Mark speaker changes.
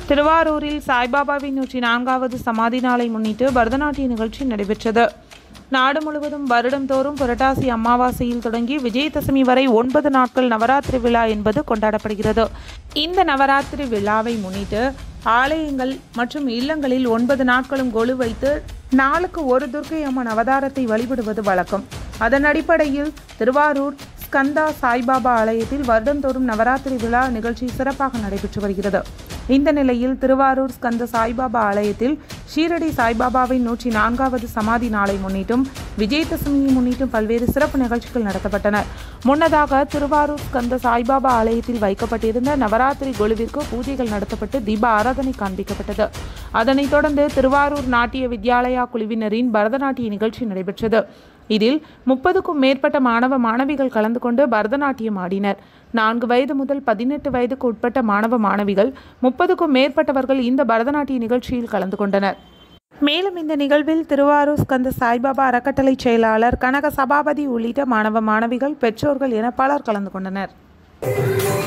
Speaker 1: திருவாரூரில் சாய்பாபாவின் நூற்றி நான்காவது சமாதி நாளை முன்னிட்டு பரதநாட்டிய நிகழ்ச்சி நடைபெற்றது நாடு முழுவதும் வருடந்தோறும் புரட்டாசி அமாவாசையில் தொடங்கி விஜயதசமி வரை ஒன்பது நாட்கள் நவராத்திரி விழா என்பது கொண்டாடப்படுகிறது இந்த நவராத்திரி விழாவை முன்னிட்டு ஆலயங்கள் மற்றும் இல்லங்களில் ஒன்பது நாட்களும் கொலு வைத்து நாளுக்கு ஒரு துர்க்கை அம்மன் அவதாரத்தை வழிபடுவது வழக்கம் அதன் அடிப்படையில் திருவாரூர் ஸ்கந்தா சாய்பாபா ஆலயத்தில் வருடந்தோறும் நவராத்திரி விழா நிகழ்ச்சி சிறப்பாக நடைபெற்று வருகிறது இந்த நிலையில் திருவாரூர் ஸ்கந்த சாய்பாபா ஆலயத்தில் ஷீரடி சாய்பாபாவின் நூற்றி நான்காவது சமாதி நாளை முன்னிட்டும் விஜயதசமியை முன்னிட்டும் பல்வேறு சிறப்பு நிகழ்ச்சிகள் நடத்தப்பட்டன முன்னதாக திருவாரூர் ஸ்கந்த சாய்பாபா ஆலயத்தில் வைக்கப்பட்டிருந்த நவராத்திரி குழுவிற்கு பூஜைகள் நடத்தப்பட்டு தீப ஆராதனை காண்பிக்கப்பட்டது அதனைத் தொடர்ந்து திருவாரூர் நாட்டிய வித்யாலயா குழுவினரின் பரதநாட்டிய நிகழ்ச்சி நடைபெற்றது இதில் முப்பதுக்கும் மேற்பட்ட மாணவ மாணவிகள் கலந்து கொண்டு பரதநாட்டியம் ஆடினர் நான்கு வயது முதல் பதினெட்டு வயதுக்கு உட்பட்ட மாணவ மாணவிகள் முப்பதுக்கும் மேற்பட்டவர்கள் இந்த பரதநாட்டிய நிகழ்ச்சியில் கலந்து கொண்டனர் மேலும் இந்த நிகழ்வில் திருவாரூர் ஸ்கந்த சாய்பாபா அறக்கட்டளை செயலாளர் கனக சபாபதி உள்ளிட்ட மாணவ மாணவிகள் பெற்றோர்கள் என பலர் கலந்து கொண்டனர்